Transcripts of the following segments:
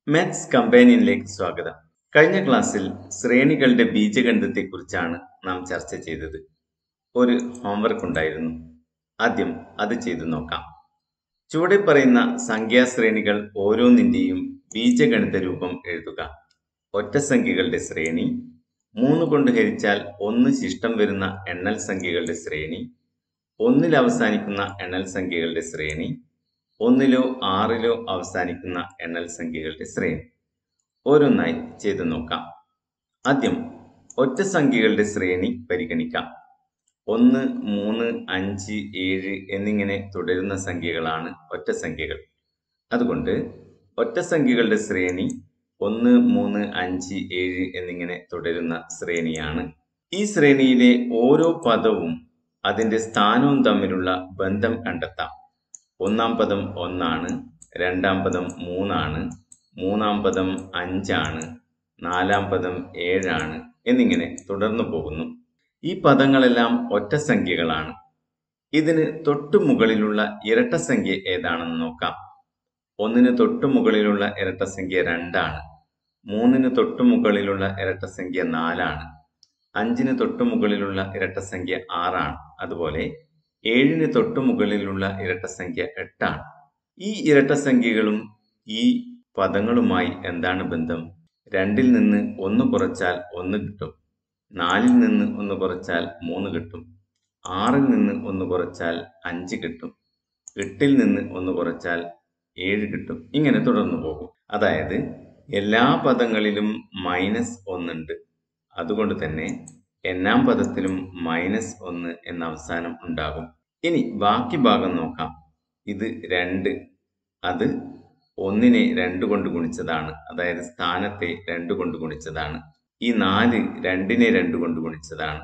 maths കമ്പാനിയനിലേക്ക് സ്വാഗതം കഴിഞ്ഞ ക്ലാസ്സിൽ ശ്രേണികളുടെ ബീജഗണിതത്തെക്കുറിച്ചാണ് നാം ചർച്ച ചെയ്തത് ഒരു ഹോംവർക്ക് ഉണ്ടായിരുന്നു ആദ്യം അത് ചെയ്തു നോക്കാം ചുവടെ പറയുന്ന സംഖ്യാശ്രേണികൾ ഓരോന്നിന്റെയും ബീജഗണിത രൂപം എഴുതുക ഒറ്റസംഖ്യകളുടെ ശ്രേണി മൂന്ന് കൊണ്ട് ഹരിച്ചാൽ ഒന്ന് ശിഷ്ടം വരുന്ന എണ്ണൽ സംഖ്യകളുടെ ശ്രേണി ഒന്നിൽ അവസാനിക്കുന്ന എണ്ണൽ സംഖ്യകളുടെ ശ്രേണി ഒന്നിലോ ആറിലോ അവസാനിക്കുന്ന എണ്ണൽ സംഖ്യകളുടെ ശ്രേണി ഓരോന്നായി ചെയ്തു നോക്കാം ആദ്യം ഒറ്റ സംഖ്യകളുടെ ശ്രേണി പരിഗണിക്കാം ഒന്ന് മൂന്ന് അഞ്ച് ഏഴ് എന്നിങ്ങനെ തുടരുന്ന സംഖ്യകളാണ് ഒറ്റ സംഖ്യകൾ അതുകൊണ്ട് ഒറ്റ സംഖ്യകളുടെ ശ്രേണി ഒന്ന് മൂന്ന് അഞ്ച് ഏഴ് എന്നിങ്ങനെ തുടരുന്ന ശ്രേണിയാണ് ഈ ശ്രേണിയിലെ ഓരോ പദവും അതിന്റെ സ്ഥാനവും തമ്മിലുള്ള ബന്ധം കണ്ടെത്താം ഒന്നാം പദം ഒന്നാണ് രണ്ടാം പദം മൂന്നാണ് മൂന്നാം പദം അഞ്ചാണ് നാലാം പദം ഏഴാണ് എന്നിങ്ങനെ തുടർന്നു പോകുന്നു ഈ പദങ്ങളെല്ലാം ഒറ്റ സംഖ്യകളാണ് ഇതിന് തൊട്ടു മുകളിലുള്ള ഇരട്ട സംഖ്യ ഏതാണെന്ന് നോക്കാം ഒന്നിന് തൊട്ടു മുകളിലുള്ള ഇരട്ട സംഖ്യ രണ്ടാണ് മൂന്നിന് തൊട്ടു മുകളിലുള്ള ഇരട്ട സംഖ്യ നാലാണ് അഞ്ചിന് തൊട്ടു മുകളിലുള്ള ഇരട്ട സംഖ്യ ആറാണ് അതുപോലെ ഏഴിന് തൊട്ടു മുകളിലുള്ള ഇരട്ട സംഖ്യ എട്ടാണ് ഈ ഇരട്ട സംഖ്യകളും ഈ പദങ്ങളുമായി എന്താണ് ബന്ധം രണ്ടിൽ നിന്ന് ഒന്ന് കുറച്ചാൽ ഒന്ന് കിട്ടും നാലിൽ നിന്ന് ഒന്ന് കുറച്ചാൽ മൂന്ന് കിട്ടും ആറിൽ നിന്ന് ഒന്ന് കുറച്ചാൽ അഞ്ച് കിട്ടും എട്ടിൽ നിന്ന് ഒന്ന് കുറച്ചാൽ ഏഴ് കിട്ടും ഇങ്ങനെ തുടർന്നു പോകും അതായത് എല്ലാ പദങ്ങളിലും മൈനസ് ഒന്നുണ്ട് അതുകൊണ്ട് തന്നെ എന്നാം പദത്തിലും മൈനസ് ഒന്ന് എന്ന അവസാനം ഉണ്ടാകും ഇനി ബാക്കി ഭാഗം നോക്കാം ഇത് രണ്ട് അത് ഒന്നിനെ രണ്ട് കൊണ്ട് ഗുണിച്ചതാണ് അതായത് സ്ഥാനത്തെ രണ്ട് കൊണ്ട് ഗുണിച്ചതാണ് ഈ നാല് രണ്ടിനെ രണ്ട് കൊണ്ട് ഗുണിച്ചതാണ്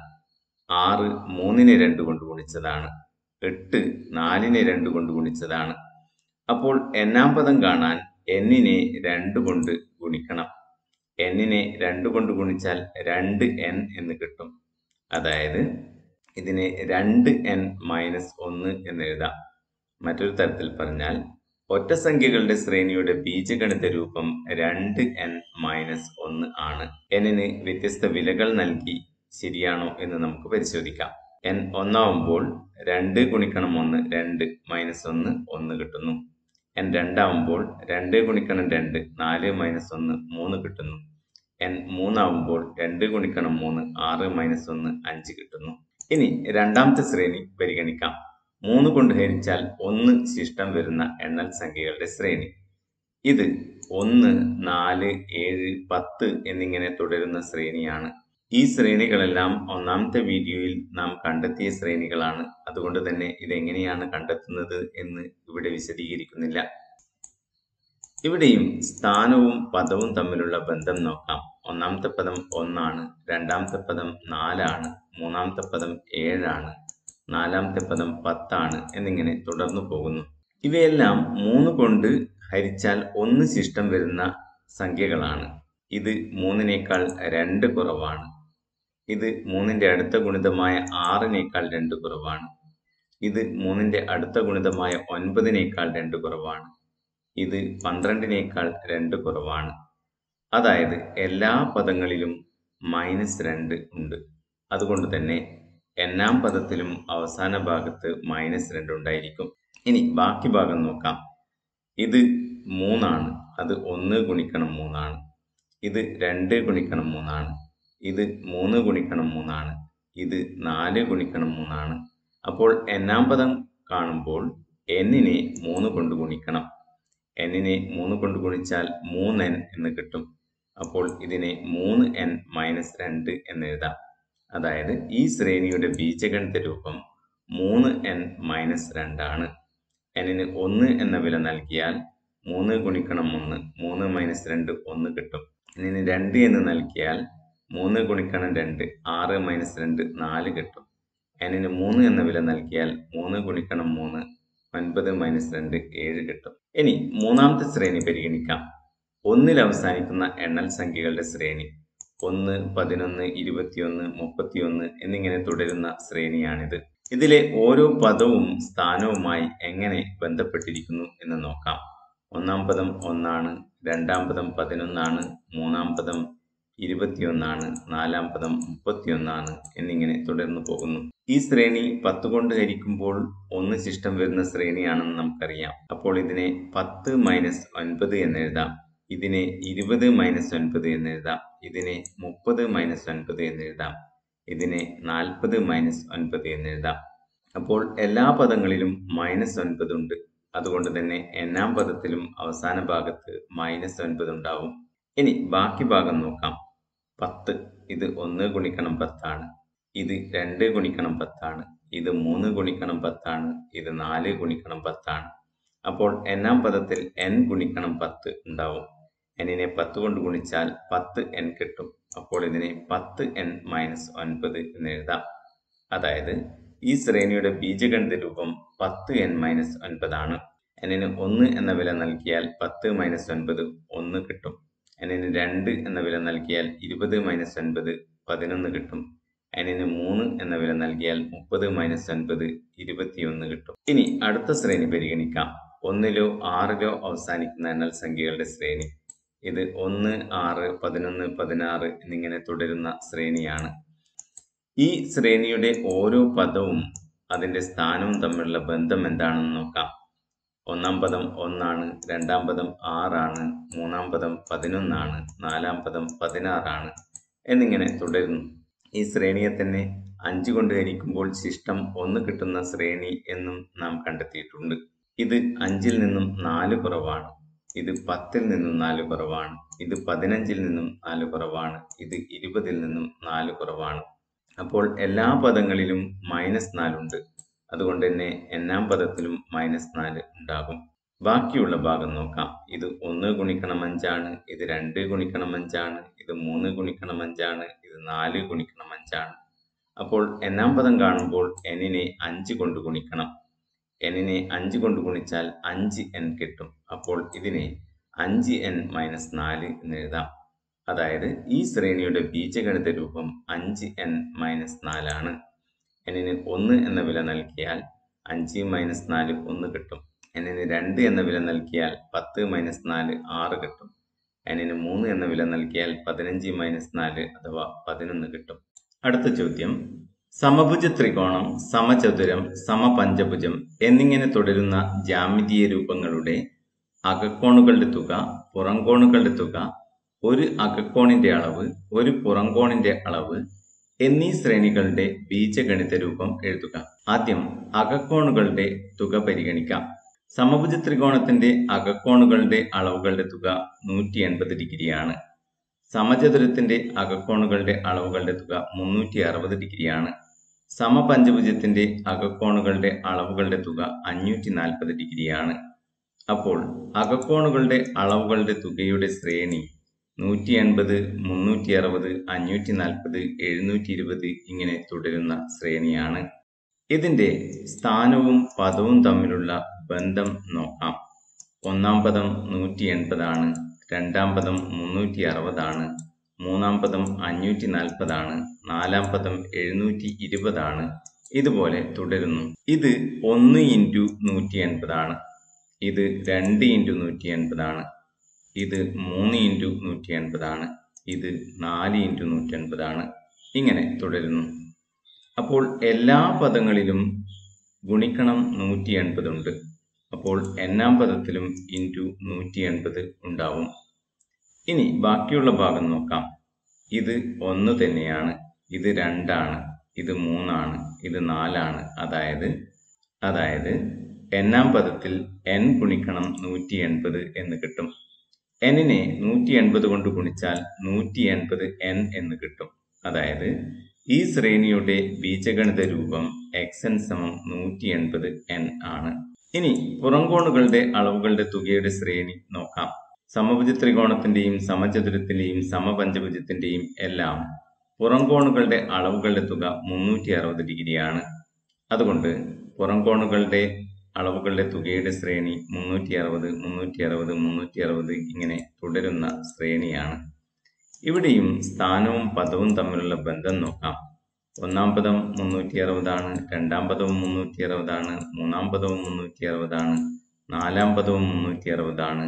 ആറ് മൂന്നിനെ രണ്ട് കൊണ്ട് ഗുണിച്ചതാണ് എട്ട് നാലിനെ രണ്ട് കൊണ്ട് ഗുണിച്ചതാണ് അപ്പോൾ എന്നാം പദം കാണാൻ എന്നിനെ രണ്ട് കൊണ്ട് ഗുണിക്കണം എന്നിനെ രണ്ട് കൊണ്ട് ഗുണിച്ചാൽ രണ്ട് എൻ എന്ന് കിട്ടും അതായത് ഇതിനെ രണ്ട് എൻ മൈനസ് ഒന്ന് എന്ന് എഴുതാം മറ്റൊരു തരത്തിൽ പറഞ്ഞാൽ ഒറ്റ സംഖ്യകളുടെ ശ്രേണിയുടെ ബീജഗണിത രൂപം രണ്ട് എൻ മൈനസ് ഒന്ന് ആണ് എന്നിന് വ്യത്യസ്ത വിലകൾ നൽകി ശരിയാണോ എന്ന് നമുക്ക് പരിശോധിക്കാം എൻ ഒന്നാവുമ്പോൾ രണ്ട് ഗുണിക്കണം ഒന്ന് രണ്ട് മൈനസ് ഒന്ന് ഒന്ന് കിട്ടുന്നു എൻ രണ്ടാവുമ്പോൾ രണ്ട് ഗുണിക്കണം രണ്ട് നാല് മൈനസ് ഒന്ന് മൂന്ന് കിട്ടുന്നു എൻ മൂന്നാവുമ്പോൾ രണ്ട് ഗുണിക്കണം മൂന്ന് ആറ് മൈനസ് ഒന്ന് അഞ്ച് കിട്ടുന്നു ഇനി രണ്ടാമത്തെ ശ്രേണി പരിഗണിക്കാം മൂന്ന് കൊണ്ട് ഹരിച്ചാൽ ഒന്ന് ശിഷ്ടം വരുന്ന എണ്ണൽ സംഖ്യകളുടെ ശ്രേണി ഇത് ഒന്ന് നാല് ഏഴ് പത്ത് എന്നിങ്ങനെ തുടരുന്ന ശ്രേണിയാണ് ഈ ശ്രേണികളെല്ലാം ഒന്നാമത്തെ വീഡിയോയിൽ നാം കണ്ടെത്തിയ ശ്രേണികളാണ് അതുകൊണ്ട് തന്നെ ഇതെങ്ങനെയാണ് കണ്ടെത്തുന്നത് എന്ന് ഇവിടെ വിശദീകരിക്കുന്നില്ല ഇവിടെയും സ്ഥാനവും പദവും തമ്മിലുള്ള ബന്ധം നോക്കാം ഒന്നാമത്തെ പദം ഒന്നാണ് രണ്ടാമത്തെ പദം നാലാണ് മൂന്നാമത്തെ പദം ഏഴാണ് നാലാമത്തെ പദം പത്താണ് എന്നിങ്ങനെ തുടർന്നു പോകുന്നു ഇവയെല്ലാം മൂന്ന് കൊണ്ട് ഹരിച്ചാൽ ഒന്ന് ശിഷ്ടം വരുന്ന സംഖ്യകളാണ് ഇത് മൂന്നിനേക്കാൾ രണ്ട് കുറവാണ് ഇത് മൂന്നിന്റെ അടുത്ത ഗുണിതമായ ആറിനേക്കാൾ രണ്ട് കുറവാണ് ഇത് മൂന്നിന്റെ അടുത്ത ഗുണിതമായ ഒൻപതിനേക്കാൾ രണ്ട് കുറവാണ് ഇത് പന്ത്രണ്ടിനേക്കാൾ രണ്ട് കുറവാണ് അതായത് എല്ലാ പദങ്ങളിലും മൈനസ് രണ്ട് ഉണ്ട് അതുകൊണ്ട് തന്നെ എന്നാം പദത്തിലും അവസാന ഭാഗത്ത് മൈനസ് രണ്ട് ഉണ്ടായിരിക്കും ഇനി ബാക്കി ഭാഗം നോക്കാം ഇത് മൂന്നാണ് അത് ഒന്ന് ഗുണിക്കണം മൂന്നാണ് ഇത് രണ്ട് ഗുണിക്കണം മൂന്നാണ് ഇത് മൂന്ന് ഗുണിക്കണം മൂന്നാണ് ഇത് നാല് ഗുണിക്കണം മൂന്നാണ് അപ്പോൾ എന്നാം പദം കാണുമ്പോൾ എന്നിനെ മൂന്ന് കൊണ്ട് ഗുണിക്കണം എന്നിനെ മൂന്ന് കൊണ്ട് ഗുണിച്ചാൽ മൂന്ന് എൻ എന്ന് കിട്ടും അപ്പോൾ ഇതിനെ മൂന്ന് എൻ മൈനസ് രണ്ട് എന്ന് എഴുതാം അതായത് ഈ ശ്രേണിയുടെ ബീജഗണിത രൂപം മൂന്ന് എൻ മൈനസ് രണ്ടാണ് എന്നിന് ഒന്ന് എന്ന വില നൽകിയാൽ മൂന്ന് ഗുണിക്കണം ഒന്ന് മൂന്ന് മൈനസ് രണ്ട് ഒന്ന് കിട്ടും എന്നിന് രണ്ട് എന്ന് നൽകിയാൽ മൂന്ന് ഗുണിക്കണം രണ്ട് ആറ് മൈനസ് രണ്ട് നാല് കിട്ടും എന്നിന് മൂന്ന് എന്ന വില നൽകിയാൽ മൂന്ന് ഗുണിക്കണം മൂന്ന് ഒൻപത് മൈനസ് രണ്ട് ഏഴ് കിട്ടും ഇനി മൂന്നാമത്തെ ശ്രേണി പരിഗണിക്കാം ഒന്നിൽ അവസാനിക്കുന്ന എണ്ണൽ സംഖ്യകളുടെ ശ്രേണി ഒന്ന് പതിനൊന്ന് ഇരുപത്തിയൊന്ന് മുപ്പത്തിയൊന്ന് എന്നിങ്ങനെ തുടരുന്ന ശ്രേണിയാണിത് ഇതിലെ ഓരോ പദവും സ്ഥാനവുമായി എങ്ങനെ ബന്ധപ്പെട്ടിരിക്കുന്നു എന്ന് നോക്കാം ഒന്നാം പദം ഒന്നാണ് രണ്ടാം പദം പതിനൊന്നാണ് മൂന്നാം പദം ഇരുപത്തിയൊന്നാണ് നാലാം പദം മുപ്പത്തിയൊന്നാണ് എന്നിങ്ങനെ തുടർന്നു പോകുന്നു ഈ ശ്രേണി പത്ത് കൊണ്ട് ഹരിക്കുമ്പോൾ ഒന്ന് ശിഷ്ടം വരുന്ന ശ്രേണിയാണെന്ന് നമുക്കറിയാം അപ്പോൾ ഇതിനെ പത്ത് മൈനസ് ഒൻപത് എന്ന് എഴുതാം ഇതിനെ ഇരുപത് മൈനസ് ഒൻപത് എന്ന് എഴുതാം ഇതിനെ മുപ്പത് മൈനസ് ഒൻപത് എന്ന് എഴുതാം ഇതിനെ നാൽപ്പത് മൈനസ് ഒൻപത് എന്ന് എഴുതാം അപ്പോൾ എല്ലാ പദങ്ങളിലും മൈനസ് ഒൻപത് ഉണ്ട് അതുകൊണ്ട് തന്നെ എണ്ണാം പദത്തിലും അവസാന ഭാഗത്ത് മൈനസ് ഒൻപത് ഉണ്ടാവും ഇനി ബാക്കി ഭാഗം നോക്കാം പത്ത് ഇത് ഒന്ന് ഗുണിക്കണം പത്താണ് ഇത് രണ്ട് ഗുണിക്കണം പത്താണ് ഇത് മൂന്ന് ഗുണിക്കണം പത്താണ് ഇത് നാല് ഗുണിക്കണം പത്താണ് അപ്പോൾ എണ്ണാം പദത്തിൽ എൻ ഗുണിക്കണം പത്ത് ഉണ്ടാവും എന്നിനെ പത്ത് കൊണ്ട് ഗുണിച്ചാൽ പത്ത് എൻ കിട്ടും അപ്പോൾ ഇതിനെ പത്ത് എൻ മൈനസ് ഒൻപത് എന്ന് എഴുതാം അതായത് ഈ ശ്രേണിയുടെ ബീജഗണിത രൂപം പത്ത് എൻ മൈനസ് ഒൻപതാണ് എന്നിന് ഒന്ന് എന്ന വില നൽകിയാൽ പത്ത് മൈനസ് ഒൻപത് ഒന്ന് കിട്ടും എന്നിന് രണ്ട് എന്ന വില നൽകിയാൽ ഇരുപത് മൈനസ് ഒൻപത് പതിനൊന്ന് കിട്ടും എന്നിന് മൂന്ന് എന്ന വില നൽകിയാൽ മുപ്പത് മൈനസ് ഒൻപത് ഇരുപത്തിയൊന്ന് കിട്ടും ഇനി അടുത്ത ശ്രേണി പരിഗണിക്കാം ഒന്നിലോ ആറിലോ അവസാനിക്കുന്ന എണ്ണൽ സംഖ്യകളുടെ ശ്രേണി ഇത് ഒന്ന് ആറ് പതിനൊന്ന് പതിനാറ് എന്നിങ്ങനെ തുടരുന്ന ശ്രേണിയാണ് ഈ ശ്രേണിയുടെ ഓരോ പദവും അതിൻ്റെ സ്ഥാനവും തമ്മിലുള്ള ബന്ധം എന്താണെന്ന് നോക്കാം ഒന്നാം പദം ഒന്നാണ് രണ്ടാം പദം ആറാണ് മൂന്നാം പദം പതിനൊന്നാണ് നാലാം പദം പതിനാറാണ് എന്നിങ്ങനെ തുടരുന്നു ഈ ശ്രേണിയെ തന്നെ അഞ്ച് കൊണ്ട് ഹരിക്കുമ്പോൾ ശിഷ്ടം ഒന്ന് കിട്ടുന്ന ശ്രേണി എന്നും നാം കണ്ടെത്തിയിട്ടുണ്ട് ഇത് അഞ്ചിൽ നിന്നും നാല് കുറവാണ് ഇത് പത്തിൽ നിന്നും നാല് കുറവാണ് ഇത് പതിനഞ്ചിൽ നിന്നും നാല് കുറവാണ് ഇത് ഇരുപതിൽ നിന്നും നാല് കുറവാണ് അപ്പോൾ എല്ലാ പദങ്ങളിലും മൈനസ് നാലുണ്ട് അതുകൊണ്ട് തന്നെ എണ്ണാം പദത്തിലും മൈനസ് നാല് ഉണ്ടാകും ബാക്കിയുള്ള ഭാഗം നോക്കാം ഇത് ഒന്ന് ഗുണിക്കണം അഞ്ചാണ് ഇത് രണ്ട് ഗുണിക്കണം അഞ്ചാണ് ഇത് മൂന്ന് ഗുണിക്കണം അഞ്ചാണ് ഇത് നാല് ഗുണിക്കണം അഞ്ചാണ് അപ്പോൾ എണ്ണാം പദം കാണുമ്പോൾ എന്നിനെ അഞ്ച് കൊണ്ട് ഗുണിക്കണം എന്നിനെ അഞ്ച് കൊണ്ട് ഗുണിച്ചാൽ അഞ്ച് എൻ കിട്ടും അപ്പോൾ ഇതിനെ അഞ്ച് എൻ മൈനസ് നാല് എന്ന് എഴുതാം അതായത് ഈ ശ്രേണിയുടെ ബീജഗണിത രൂപം അഞ്ച് എൻ മൈനസ് നാലാണ് എന്നിന് ഒന്ന് എന്ന വില നൽകിയാൽ അഞ്ച് മൈനസ് നാല് ഒന്ന് കിട്ടും എന്നിന് രണ്ട് എന്ന വില നൽകിയാൽ പത്ത് മൈനസ് നാല് ആറ് കിട്ടും എന്നിന് മൂന്ന് എന്ന വില നൽകിയാൽ പതിനഞ്ച് മൈനസ് നാല് അഥവാ പതിനൊന്ന് കിട്ടും അടുത്ത ചോദ്യം സമഭുജ ത്രികോണം സമചതുരം സമപഞ്ചഭുജം എന്നിങ്ങനെ തുടരുന്ന ജാമിതീയ രൂപങ്ങളുടെ അകക്കോണുകളുടെ തുക പുറംകോണുകളുടെ തുക ഒരു അകക്കോണിന്റെ അളവ് ഒരു പുറംകോണിന്റെ അളവ് എന്നീ ശ്രേണികളുടെ ബീജഗണിത രൂപം എഴുതുക ആദ്യം അകക്കോണുകളുടെ തുക പരിഗണിക്കാം സമഭുജ ത്രികോണത്തിന്റെ അകക്കോണുകളുടെ അളവുകളുടെ തുക നൂറ്റി എൺപത് ഡിഗ്രിയാണ് സമചതുരത്തിന്റെ അകക്കോണുകളുടെ അളവുകളുടെ തുക മുന്നൂറ്റി അറുപത് ഡിഗ്രിയാണ് സമപഞ്ചഭുജത്തിന്റെ അകക്കോണുകളുടെ അളവുകളുടെ തുക അഞ്ഞൂറ്റി നാൽപ്പത് ഡിഗ്രിയാണ് അപ്പോൾ അകക്കോണുകളുടെ അളവുകളുടെ തുകയുടെ ശ്രേണി നൂറ്റി എൺപത് മുന്നൂറ്റി അറുപത് അഞ്ഞൂറ്റി നാൽപ്പത് എഴുന്നൂറ്റി ഇരുപത് ഇങ്ങനെ തുടരുന്ന ശ്രേണിയാണ് ഇതിന്റെ സ്ഥാനവും പദവും തമ്മിലുള്ള ബന്ധം നോക്കാം ഒന്നാം പദം നൂറ്റി എൺപതാണ് രണ്ടാം പദം മുന്നൂറ്റി അറുപതാണ് മൂന്നാം പദം അഞ്ഞൂറ്റി നാൽപ്പതാണ് നാലാം പദം എഴുന്നൂറ്റി ഇരുപതാണ് ഇതുപോലെ തുടരുന്നു ഇത് ഒന്ന് ഇൻറ്റു നൂറ്റി എൺപതാണ് ഇത് രണ്ട് ഇൻറ്റു നൂറ്റി എൺപതാണ് ഇത് മൂന്ന് ഇൻറ്റു നൂറ്റി എൺപതാണ് ഇത് നാല് ഇൻറ്റു നൂറ്റി എൺപതാണ് ഇങ്ങനെ തുടരുന്നു അപ്പോൾ എല്ലാ പദങ്ങളിലും ഗുണിക്കണം നൂറ്റി എൺപതുണ്ട് അപ്പോൾ എന്നാം പദത്തിലും ഇൻറ്റു നൂറ്റി എൺപത് ഉണ്ടാവും ഇനി ബാക്കിയുള്ള ഭാഗം നോക്കാം ഇത് ഒന്ന് തന്നെയാണ് ഇത് രണ്ടാണ് ഇത് മൂന്നാണ് ഇത് നാലാണ് അതായത് അതായത് എന്നാം പദത്തിൽ എൻ ഗുണിക്കണം നൂറ്റി എൺപത് എന്ന് കിട്ടും എന്നിനെ നൂറ്റി എൺപത് കൊണ്ട് ഗുണിച്ചാൽ നൂറ്റി എൺപത് എൻ എന്ന് കിട്ടും അതായത് ഈ ശ്രേണിയുടെ ബീജഗണിത രൂപം എക്സ് എൻ സമം നൂറ്റി എൺപത് എൻ ആണ് ഇനി പുറംകോണുകളുടെ അളവുകളുടെ തുകയുടെ ശ്രേണി നോക്കാം സമഭുജ ത്രികോണത്തിന്റെയും സമചതുരത്തിന്റെയും സമപഞ്ചഭുജത്തിന്റെയും എല്ലാം പുറംകോണുകളുടെ അളവുകളുടെ തുക മുന്നൂറ്റി അറുപത് ഡിഗ്രിയാണ് അതുകൊണ്ട് പുറംകോണുകളുടെ അളവുകളുടെ തുകയുടെ ശ്രേണി മുന്നൂറ്റി അറുപത് മുന്നൂറ്റി അറുപത് മുന്നൂറ്റി അറുപത് ഇങ്ങനെ തുടരുന്ന ശ്രേണിയാണ് ഇവിടെയും സ്ഥാനവും പദവും തമ്മിലുള്ള ബന്ധം നോക്കാം ഒന്നാം പദം മുന്നൂറ്റി അറുപതാണ് രണ്ടാം പദവും മുന്നൂറ്റി അറുപതാണ് മൂന്നാം പദവും മുന്നൂറ്റി അറുപതാണ് നാലാം പദവും മുന്നൂറ്റി അറുപതാണ്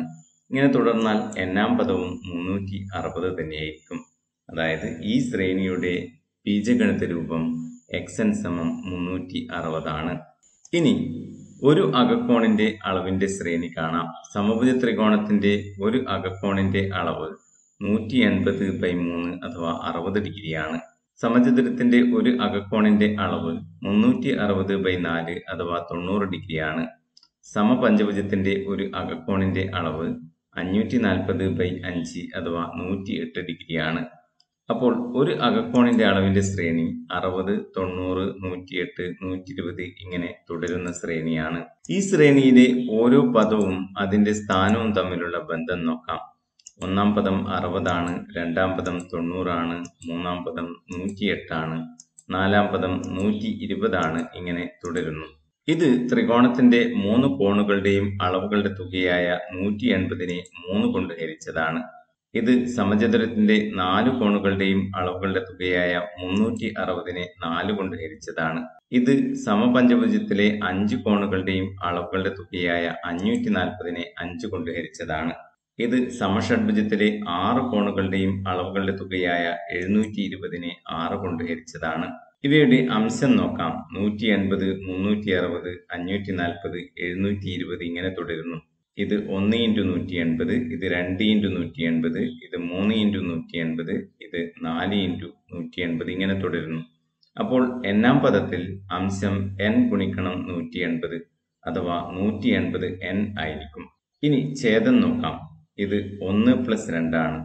ഇങ്ങനെ തുടർന്നാൽ എണ്ണാം പദവും മുന്നൂറ്റി അറുപത് തന്നെയായിരിക്കും അതായത് ഈ ശ്രേണിയുടെ ബീജഗണിത രൂപം എക്സ് എൻ സമം മുന്നൂറ്റി അറുപതാണ് ഇനി ഒരു അകക്കോണിന്റെ അളവിന്റെ ശ്രേണി കാണാം സമഭുജ ത്രികോണത്തിന്റെ ഒരു അകക്കോണിന്റെ അളവ് നൂറ്റി എൺപത് ബൈ മൂന്ന് അഥവാ അറുപത് ഡിഗ്രിയാണ് സമചതുരത്തിന്റെ ഒരു അകക്കോണിന്റെ അളവ് മുന്നൂറ്റി അറുപത് ബൈ നാല് അഥവാ തൊണ്ണൂറ് ഡിഗ്രിയാണ് സമപഞ്ചഭുജത്തിന്റെ ഒരു അകക്കോണിന്റെ അളവ് അഞ്ഞൂറ്റി നാൽപ്പത് ബൈ അഞ്ച് അഥവാ നൂറ്റി എട്ട് ഡിഗ്രിയാണ് അപ്പോൾ ഒരു അകക്കോണിന്റെ അളവിന്റെ ശ്രേണി അറുപത് തൊണ്ണൂറ് നൂറ്റിയെട്ട് നൂറ്റി ഇരുപത് ഇങ്ങനെ തുടരുന്ന ശ്രേണിയാണ് ഈ ശ്രേണിയിലെ ഓരോ പദവും അതിന്റെ സ്ഥാനവും തമ്മിലുള്ള ബന്ധം നോക്കാം ഒന്നാം പദം അറുപതാണ് രണ്ടാം പദം തൊണ്ണൂറാണ് മൂന്നാം പദം നൂറ്റിയെട്ടാണ് നാലാം പദം നൂറ്റി ഇരുപതാണ് ഇങ്ങനെ തുടരുന്നു ഇത് ത്രികോണത്തിന്റെ മൂന്ന് കോണുകളുടെയും അളവുകളുടെ തുകയായ നൂറ്റി എൺപതിനെ മൂന്ന് കൊണ്ട് ഹരിച്ചതാണ് ഇത് സമചതുരത്തിന്റെ നാല് കോണുകളുടെയും അളവുകളുടെ തുകയായ മുന്നൂറ്റി അറുപതിനെ നാല് കൊണ്ട് ഹരിച്ചതാണ് ഇത് സമപഞ്ചഭുജത്തിലെ അഞ്ച് കോണുകളുടെയും അളവുകളുടെ തുകയായ അഞ്ഞൂറ്റി നാൽപ്പതിനെ അഞ്ച് കൊണ്ട് ഹരിച്ചതാണ് ഇത് സമഷഡ്ഭുജത്തിലെ ആറ് കോണുകളുടെയും അളവുകളുടെ തുകയായ എഴുന്നൂറ്റി ഇരുപതിനെ ആറ് കൊണ്ട് ഹരിച്ചതാണ് ഇവയുടെ അംശം നോക്കാം നൂറ്റി എൺപത് മുന്നൂറ്റി അറുപത് അഞ്ഞൂറ്റി നാൽപ്പത് എഴുന്നൂറ്റി ഇരുപത് ഇങ്ങനെ തുടരുന്നു ഇത് ഒന്ന് ഇൻറ്റു നൂറ്റി എൺപത് ഇത് രണ്ട് ഇൻറ്റു നൂറ്റി എൺപത് ഇത് മൂന്ന് ഇൻറ്റു നൂറ്റി എൺപത് ഇത് നാല് ഇൻറ്റു നൂറ്റി എൺപത് ഇങ്ങനെ തുടരുന്നു അപ്പോൾ എണ്ണാം പദത്തിൽ അംശം എൻ ഗുണിക്കണം നൂറ്റി എൺപത് അഥവാ നൂറ്റി എൺപത് എൻ ആയിരിക്കും ഇനി ഛേദം നോക്കാം ഇത് ഒന്ന് പ്ലസ് രണ്ടാണ്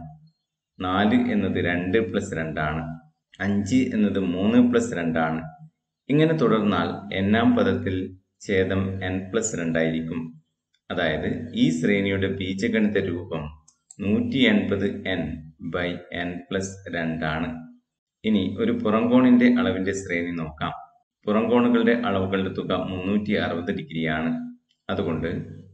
നാല് എന്നത് രണ്ട് പ്ലസ് രണ്ടാണ് അഞ്ച് എന്നത് മൂന്ന് പ്ലസ് രണ്ടാണ് ഇങ്ങനെ തുടർന്നാൽ എണ്ണാം പദത്തിൽ ഛേദം എൻ പ്ലസ് രണ്ടായിരിക്കും അതായത് ഈ ശ്രേണിയുടെ ബീജഗണിത രൂപം നൂറ്റി എൺപത് എൻ ബൈ എൻ പ്ലസ് രണ്ടാണ് ഇനി ഒരു പുറംകോണിന്റെ അളവിന്റെ ശ്രേണി നോക്കാം പുറംകോണുകളുടെ അളവുകളുടെ തുക മുന്നൂറ്റി അറുപത് ഡിഗ്രിയാണ് അതുകൊണ്ട്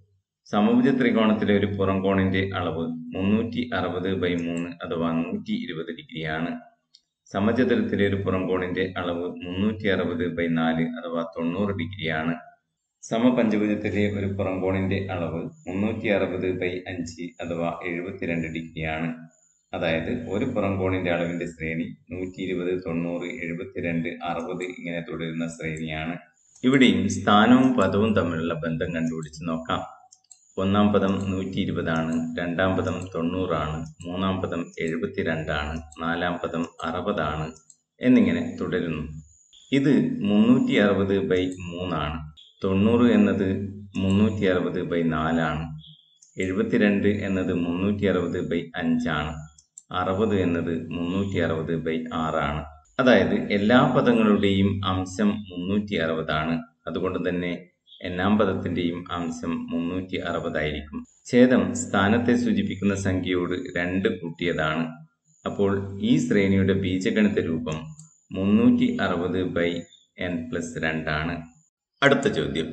സമഭുജ ത്രികോണത്തിലെ ഒരു പുറംകോണിന്റെ അളവ് മുന്നൂറ്റി അറുപത് ബൈ മൂന്ന് അഥവാ നൂറ്റി ഇരുപത് ഡിഗ്രിയാണ് സമചതുരത്തിലെ ഒരു പുറംകോണിന്റെ അളവ് മുന്നൂറ്റി അറുപത് ബൈ നാല് അഥവാ തൊണ്ണൂറ് ഡിഗ്രിയാണ് സമപഞ്ചഭുജത്തിലെ ഒരു പുറംകോണിന്റെ അളവ് മുന്നൂറ്റി അറുപത് ബൈ അഞ്ച് അഥവാ എഴുപത്തിരണ്ട് ഡിഗ്രിയാണ് അതായത് ഒരു പുറംകോണിന്റെ അളവിന്റെ ശ്രേണി നൂറ്റി ഇരുപത് തൊണ്ണൂറ് എഴുപത്തിരണ്ട് അറുപത് ഇങ്ങനെ തുടരുന്ന ശ്രേണിയാണ് ഇവിടെയും സ്ഥാനവും പദവും തമ്മിലുള്ള ബന്ധം കണ്ടുപിടിച്ച് നോക്കാം ഒന്നാം പദം നൂറ്റി ഇരുപതാണ് രണ്ടാം പദം തൊണ്ണൂറാണ് മൂന്നാം പദം എഴുപത്തിരണ്ടാണ് നാലാം പദം അറുപതാണ് എന്നിങ്ങനെ തുടരുന്നു ഇത് മുന്നൂറ്റി അറുപത് ബൈ മൂന്നാണ് തൊണ്ണൂറ് എന്നത് മുന്നൂറ്റി അറുപത് ബൈ നാലാണ് എഴുപത്തിരണ്ട് എന്നത് മുന്നൂറ്റി അറുപത് ബൈ അഞ്ചാണ് അറുപത് എന്നത് മുന്നൂറ്റി അറുപത് ബൈ ആറാണ് അതായത് എല്ലാ പദങ്ങളുടെയും അംശം മുന്നൂറ്റി അറുപതാണ് അതുകൊണ്ട് തന്നെ എണ്ണാം പദത്തിന്റെയും അംശം മുന്നൂറ്റി അറുപതായിരിക്കും ഛേദം സ്ഥാനത്തെ സൂചിപ്പിക്കുന്ന സംഖ്യയോട് രണ്ട് കൂട്ടിയതാണ് അപ്പോൾ ഈ ശ്രേണിയുടെ ബീജഗണിത രൂപം മുന്നൂറ്റി അറുപത് ബൈ എൻ പ്ലസ് രണ്ടാണ് അടുത്ത ചോദ്യം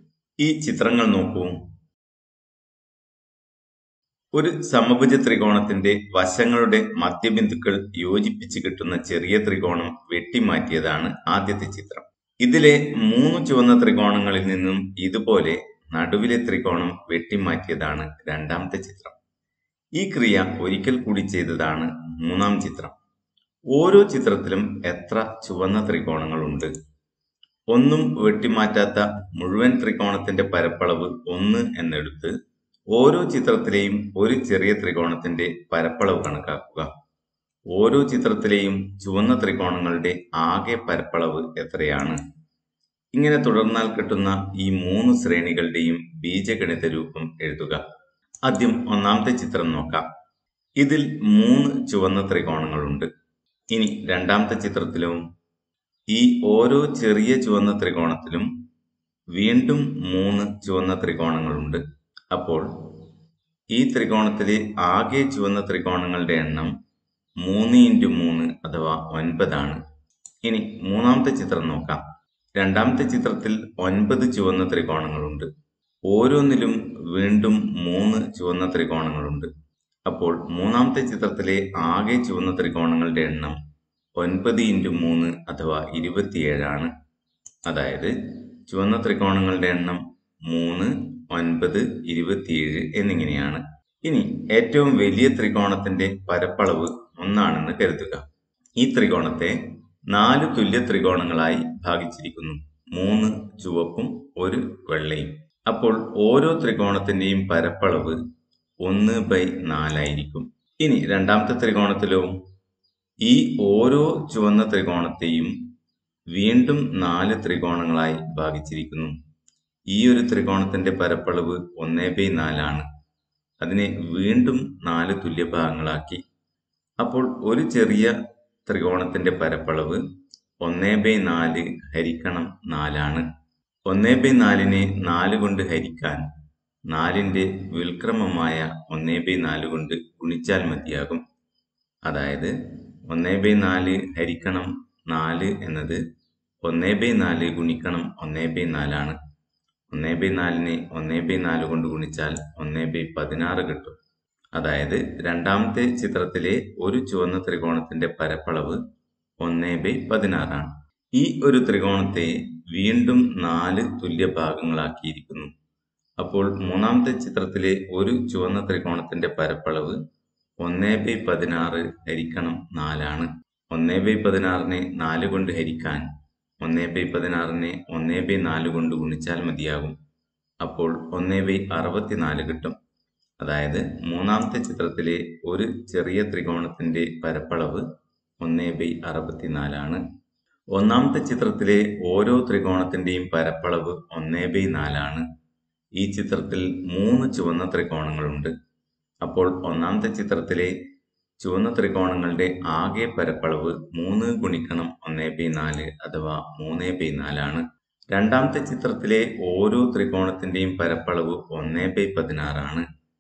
ഈ ചിത്രങ്ങൾ നോക്കൂ ഒരു സമഭുജ ത്രികോണത്തിന്റെ വശങ്ങളുടെ മധ്യബിന്ദുക്കൾ യോജിപ്പിച്ച് കിട്ടുന്ന ചെറിയ ത്രികോണം വെട്ടിമാറ്റിയതാണ് ആദ്യത്തെ ചിത്രം ഇതിലെ മൂന്ന് ചുവന്ന ത്രികോണങ്ങളിൽ നിന്നും ഇതുപോലെ നടുവിലെ ത്രികോണം വെട്ടിമാറ്റിയതാണ് രണ്ടാമത്തെ ചിത്രം ഈ ക്രിയ ഒരിക്കൽ കൂടി ചെയ്തതാണ് മൂന്നാം ചിത്രം ഓരോ ചിത്രത്തിലും എത്ര ചുവന്ന ത്രികോണങ്ങളുണ്ട് ഒന്നും വെട്ടിമാറ്റാത്ത മുഴുവൻ ത്രികോണത്തിന്റെ പരപ്പളവ് ഒന്ന് എന്നെടുത്ത് ഓരോ ചിത്രത്തിലെയും ഒരു ചെറിയ ത്രികോണത്തിന്റെ പരപ്പളവ് കണക്കാക്കുക ഓരോ ചിത്രത്തിലെയും ചുവന്ന ത്രികോണങ്ങളുടെ ആകെ പരപ്പളവ് എത്രയാണ് ഇങ്ങനെ തുടർന്നാൽ കിട്ടുന്ന ഈ മൂന്ന് ശ്രേണികളുടെയും ബീജഗണിത രൂപം എഴുതുക ആദ്യം ഒന്നാമത്തെ ചിത്രം നോക്കാം ഇതിൽ മൂന്ന് ചുവന്ന ത്രികോണങ്ങളുണ്ട് ഇനി രണ്ടാമത്തെ ചിത്രത്തിലും ഈ ഓരോ ചെറിയ ചുവന്ന ത്രികോണത്തിലും വീണ്ടും മൂന്ന് ചുവന്ന ത്രികോണങ്ങളുണ്ട് അപ്പോൾ ഈ ത്രികോണത്തിലെ ആകെ ചുവന്ന ത്രികോണങ്ങളുടെ എണ്ണം മൂന്ന് ഇൻറ്റു മൂന്ന് അഥവാ ഒൻപതാണ് ഇനി മൂന്നാമത്തെ ചിത്രം നോക്കാം രണ്ടാമത്തെ ചിത്രത്തിൽ ഒൻപത് ചുവന്ന ത്രികോണങ്ങളുണ്ട് ഓരോന്നിലും വീണ്ടും മൂന്ന് ചുവന്ന ത്രികോണങ്ങളുണ്ട് അപ്പോൾ മൂന്നാമത്തെ ചിത്രത്തിലെ ആകെ ചുവന്ന ത്രികോണങ്ങളുടെ എണ്ണം ഒൻപത് ഇൻറ്റു മൂന്ന് അഥവാ ഇരുപത്തിയേഴാണ് അതായത് ചുവന്ന ത്രികോണങ്ങളുടെ എണ്ണം മൂന്ന് ഒൻപത് ഇരുപത്തിയേഴ് എന്നിങ്ങനെയാണ് ഇനി ഏറ്റവും വലിയ ത്രികോണത്തിന്റെ പരപ്പളവ് ഒന്നാണെന്ന് കരുതുക ഈ ത്രികോണത്തെ നാല് തുല്യ ത്രികോണങ്ങളായി ഭാഗിച്ചിരിക്കുന്നു മൂന്ന് ചുവപ്പും ഒരു വെള്ളയും അപ്പോൾ ഓരോ ത്രികോണത്തിന്റെയും പരപ്പളവ് ഒന്ന് ബൈ നാലായിരിക്കും ഇനി രണ്ടാമത്തെ ത്രികോണത്തിലോ ഈ ഓരോ ചുവന്ന ത്രികോണത്തെയും വീണ്ടും നാല് ത്രികോണങ്ങളായി ഭാഗിച്ചിരിക്കുന്നു ഈ ഒരു ത്രികോണത്തിന്റെ പരപ്പളവ് ഒന്നേ ബൈ നാലാണ് അതിനെ വീണ്ടും നാല് തുല്യ ഭാഗങ്ങളാക്കി അപ്പോൾ ഒരു ചെറിയ ത്രികോണത്തിന്റെ പരപ്പളവ് ഒന്നേ ബൈ നാല് ഹരിക്കണം നാലാണ് ഒന്നേ ബൈ നാലിനെ നാല് കൊണ്ട് ഹരിക്കാൻ നാലിന്റെ വിൽക്രമമായ ഒന്നേ ബൈ നാല് കൊണ്ട് ഗുണിച്ചാൽ മതിയാകും അതായത് ഒന്നേ ബൈ നാല് ഹരിക്കണം നാല് എന്നത് ഒന്നേ ബൈ നാല് ഗുണിക്കണം ഒന്നേ ബൈ നാലാണ് ഒന്നേ ബൈ നാലിനെ ഒന്നേ ബൈ നാല് കൊണ്ട് ഗുണിച്ചാൽ ഒന്നേ ബൈ പതിനാറ് കിട്ടും അതായത് രണ്ടാമത്തെ ചിത്രത്തിലെ ഒരു ചുവന്ന ത്രികോണത്തിന്റെ പരപ്പളവ് ഒന്നേ ബൈ പതിനാറാണ് ഈ ഒരു ത്രികോണത്തെ വീണ്ടും നാല് തുല്യ ഭാഗങ്ങളാക്കിയിരിക്കുന്നു അപ്പോൾ മൂന്നാമത്തെ ചിത്രത്തിലെ ഒരു ചുവന്ന ത്രികോണത്തിന്റെ പരപ്പളവ് ഒന്നേ ബൈ പതിനാറ് ഹരിക്കണം നാലാണ് ഒന്നേ ബൈ പതിനാറിനെ നാല് കൊണ്ട് ഹരിക്കാൻ ഒന്നേ ബൈ പതിനാറിനെ ഒന്നേ ബൈ നാല് കൊണ്ട് ഗുണിച്ചാൽ മതിയാകും അപ്പോൾ ഒന്നേ ബൈ അറുപത്തിനാല് കിട്ടും അതായത് മൂന്നാമത്തെ ചിത്രത്തിലെ ഒരു ചെറിയ ത്രികോണത്തിന്റെ പരപ്പളവ് ഒന്നേ ബൈ അറുപത്തിനാലാണ് ഒന്നാമത്തെ ചിത്രത്തിലെ ഓരോ ത്രികോണത്തിന്റെയും പരപ്പളവ് ഒന്നേ ബൈ നാലാണ് ഈ ചിത്രത്തിൽ മൂന്ന് ചുവന്ന ത്രികോണങ്ങളുണ്ട് അപ്പോൾ ഒന്നാമത്തെ ചിത്രത്തിലെ ചുവന്ന ത്രികോണങ്ങളുടെ ആകെ പരപ്പളവ് മൂന്ന് ഗുണിക്കണം ഒന്നേ ബൈ നാല് അഥവാ മൂന്നേ ബൈ നാലാണ് രണ്ടാമത്തെ ചിത്രത്തിലെ ഓരോ ത്രികോണത്തിന്റെയും പരപ്പളവ് ഒന്നേ ബൈ പതിനാറാണ്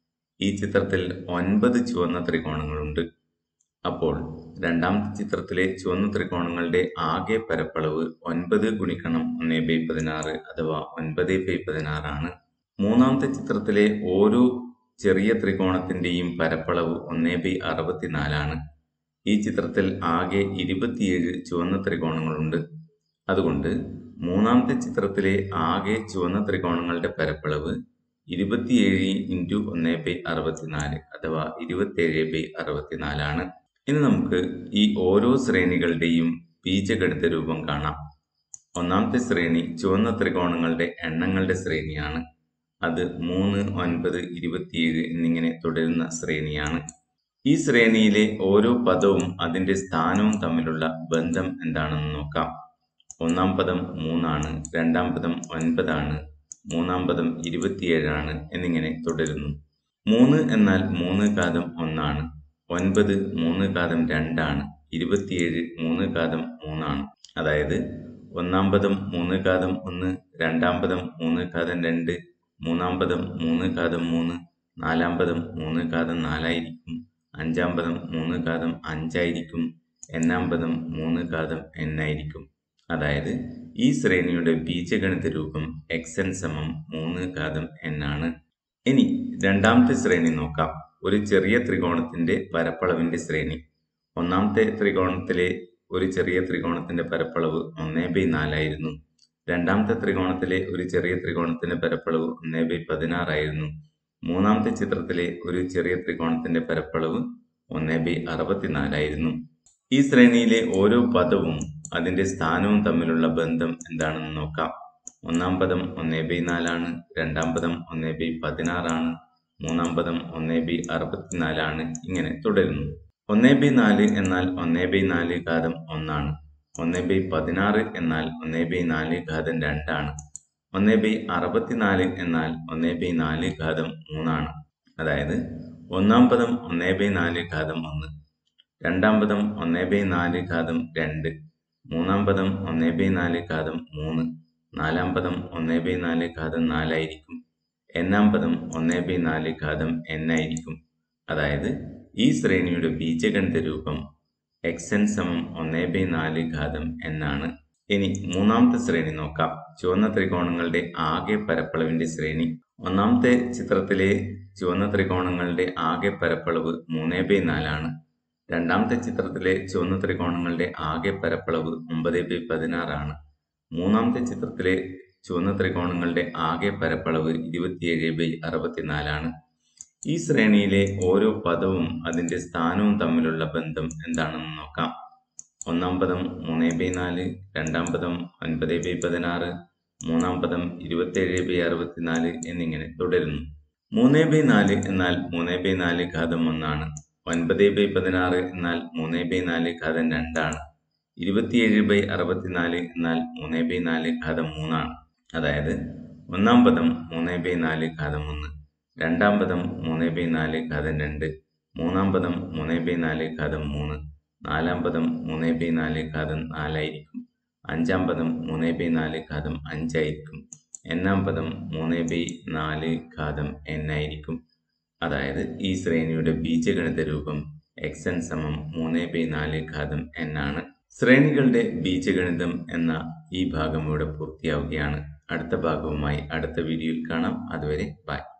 ഈ ചിത്രത്തിൽ ഒൻപത് ചുവന്ന ത്രികോണങ്ങളുണ്ട് അപ്പോൾ രണ്ടാമത്തെ ചിത്രത്തിലെ ചുവന്ന ത്രികോണങ്ങളുടെ ആകെ പരപ്പളവ് ഒൻപത് ഗുണിക്കണം ഒന്നേ ബൈ പതിനാറ് അഥവാ ഒൻപത് ബൈ പതിനാറാണ് മൂന്നാമത്തെ ചിത്രത്തിലെ ഓരോ ചെറിയ ത്രികോണത്തിന്റെയും പരപ്പളവ് ഒന്നേ ബൈ അറുപത്തിനാലാണ് ഈ ചിത്രത്തിൽ ആകെ ഇരുപത്തിയേഴ് ചുവന്ന ത്രികോണങ്ങളുണ്ട് അതുകൊണ്ട് മൂന്നാമത്തെ ചിത്രത്തിലെ ആകെ ചുവന്ന ത്രികോണങ്ങളുടെ പരപ്പളവ് ഇരുപത്തിയേഴ് ഇൻറ്റു ഒന്നേ ബൈ അറുപത്തിനാല് അഥവാ ഇരുപത്തിയേഴ് ബൈ അറുപത്തിനാലാണ് ഇനി നമുക്ക് ഈ ഓരോ ശ്രേണികളുടെയും ബീജഗണിത രൂപം കാണാം ഒന്നാമത്തെ ശ്രേണി ചുവന്ന ത്രികോണങ്ങളുടെ എണ്ണങ്ങളുടെ ശ്രേണിയാണ് അത് മൂന്ന് ഒൻപത് ഇരുപത്തിയേഴ് എന്നിങ്ങനെ തുടരുന്ന ശ്രേണിയാണ് ഈ ശ്രേണിയിലെ ഓരോ പദവും അതിന്റെ സ്ഥാനവും തമ്മിലുള്ള ബന്ധം എന്താണെന്ന് നോക്കാം ഒന്നാം പദം മൂന്നാണ് രണ്ടാം പദം ഒൻപതാണ് മൂന്നാം പദം ഇരുപത്തിയേഴാണ് എന്നിങ്ങനെ തുടരുന്നു മൂന്ന് എന്നാൽ മൂന്ന് കാതം ഒന്നാണ് ഒൻപത് മൂന്ന് കാതം രണ്ടാണ് ഇരുപത്തിയേഴ് മൂന്ന് കാതം മൂന്നാണ് അതായത് ഒന്നാം പദം മൂന്ന് കാതം ഒന്ന് രണ്ടാം പദം മൂന്ന് കാതം രണ്ട് മൂന്നാം പദം മൂന്ന് കാതം മൂന്ന് നാലാം പദം മൂന്ന് കാതം നാലായിരിക്കും അഞ്ചാം പദം മൂന്ന് കാതം അഞ്ചായിരിക്കും എന്നാം പദം മൂന്ന് കാതം എന്നായിരിക്കും അതായത് ഈ ശ്രേണിയുടെ ബീജഗണിത രൂപം എക്സ് എൻ സമം മൂന്ന് കാതം എന്നാണ് ഇനി രണ്ടാമത്തെ ശ്രേണി നോക്കാം ഒരു ചെറിയ ത്രികോണത്തിന്റെ പരപ്പളവിന്റെ ശ്രേണി ഒന്നാമത്തെ ത്രികോണത്തിലെ ഒരു ചെറിയ ത്രികോണത്തിന്റെ പരപ്പളവ് ഒന്നേ ബൈ നാലായിരുന്നു രണ്ടാമത്തെ ത്രികോണത്തിലെ ഒരു ചെറിയ ത്രികോണത്തിന്റെ പരപ്പളവ് ഒന്നേ ബൈ പതിനാറായിരുന്നു മൂന്നാമത്തെ ചിത്രത്തിലെ ഒരു ചെറിയ ത്രികോണത്തിന്റെ പരപ്പളവ് ഒന്നേ ബൈ അറുപത്തിനാലായിരുന്നു ഈ ശ്രേണിയിലെ ഓരോ പദവും അതിന്റെ സ്ഥാനവും തമ്മിലുള്ള ബന്ധം എന്താണെന്ന് നോക്കാം ഒന്നാം പദം ഒന്നേ ബൈ നാലാണ് രണ്ടാം പദം ഒന്നേ ബൈ പതിനാറാണ് മൂന്നാം പദം ഒന്നേ ബൈ അറുപത്തിനാലാണ് ഇങ്ങനെ തുടരുന്നു ഒന്നേ ബൈ നാല് എന്നാൽ ഒന്നേ ബൈ നാല് ഘാതം ഒന്നാണ് ഒന്നേ ബൈ പതിനാറ് എന്നാൽ ഒന്നേ ബൈ നാല് ഘാതം രണ്ടാണ് ഒന്നേ ബൈ അറുപത്തിനാല് എന്നാൽ ഒന്നേ ബൈ നാല് ഘാതം മൂന്നാണ് അതായത് ഒന്നാം പദം ഒന്നേ ബൈ നാല് ഘാതം ഒന്ന് രണ്ടാം പദം ഒന്നേ ബൈ നാല് ഘാതം രണ്ട് മൂന്നാം പദം ഒന്നേ ബൈ നാല് ഘാതം മൂന്ന് നാലാം പദം ഒന്നേ ബൈ നാല് ഘാതം നാലായിരിക്കും എന്നാം പദം ഒന്നേ ബൈ നാല് ഘാതം എന്നായിരിക്കും അതായത് ഈ ശ്രേണിയുടെ ബീജഗണിത രൂപം എക്സ് എൻ സമം ഒന്നേ ബൈ നാല് ഘാതം എന്നാണ് ഇനി മൂന്നാമത്തെ ശ്രേണി നോക്കാം ചുവന്ന ത്രികോണങ്ങളുടെ ആകെ പരപ്പളവിന്റെ ശ്രേണി ഒന്നാമത്തെ ചിത്രത്തിലെ ചുവന്ന ത്രികോണങ്ങളുടെ ആകെ പരപ്പളവ് മൂന്നേ ബൈ നാലാണ് രണ്ടാമത്തെ ചിത്രത്തിലെ ചുവന്ന ത്രികോണങ്ങളുടെ ആകെ പരപ്പളവ് ഒമ്പത് ബൈ പതിനാറാണ് മൂന്നാമത്തെ ചിത്രത്തിലെ ചുവന്ന ത്രികോണങ്ങളുടെ ആകെ പരപ്പളവ് ഇരുപത്തിയേഴ് ബൈ അറുപത്തിനാലാണ് ഈ ശ്രേണിയിലെ ഓരോ പദവും അതിന്റെ സ്ഥാനവും തമ്മിലുള്ള ബന്ധം എന്താണെന്ന് നോക്കാം ഒന്നാം പദം മൂന്ന് ബൈ നാല് രണ്ടാം പദം ഒൻപത് ബൈ പതിനാറ് മൂന്നാം പദം ഇരുപത്തേഴ് ബൈ അറുപത്തിനാല് എന്നിങ്ങനെ തുടരുന്നു മൂന്ന് ബൈ നാല് എന്നാൽ മൂന്ന് ബൈ നാല് ഘാതം ഒന്നാണ് ഒൻപത് ബൈ പതിനാറ് എന്നാൽ മൂന്ന് ബൈ നാല് ഘാതം രണ്ടാണ് ഇരുപത്തിയേഴ് ബൈ അറുപത്തിനാല് എന്നാൽ മൂന്ന് ബൈ നാല് ഘാതം മൂന്നാണ് അതായത് ഒന്നാം പദം മൂന്ന് ബൈ നാല് ഘാതം ഒന്ന് രണ്ടാം പദം മൂന്ന് ബൈ നാല് ഘാതം രണ്ട് മൂന്നാം പദം മൂന്ന് ബൈ നാല് ഘാതം മൂന്ന് നാലാം പദം മൂന്ന് ബൈ നാല് ഘാതം നാലായിരിക്കും അഞ്ചാം പദം മൂന്ന് ബൈ നാല് ഘാതം അഞ്ചായിരിക്കും എണ്ണാം പദം മൂന്ന് ബൈ നാല് ഘാതം എൻ ആയിരിക്കും അതായത് ഈ ശ്രേണിയുടെ ബീജഗണിത രൂപം എക്സ് എൻ സമം മൂന്ന് ബൈ നാല് ഘാതം എൻ ആണ് ശ്രേണികളുടെ ബീജഗണിതം എന്ന ഈ ഭാഗം ഇവിടെ പൂർത്തിയാവുകയാണ് അടുത്ത ഭാഗവുമായി അടുത്ത വീഡിയോയിൽ കാണാം അതുവരെ ബൈ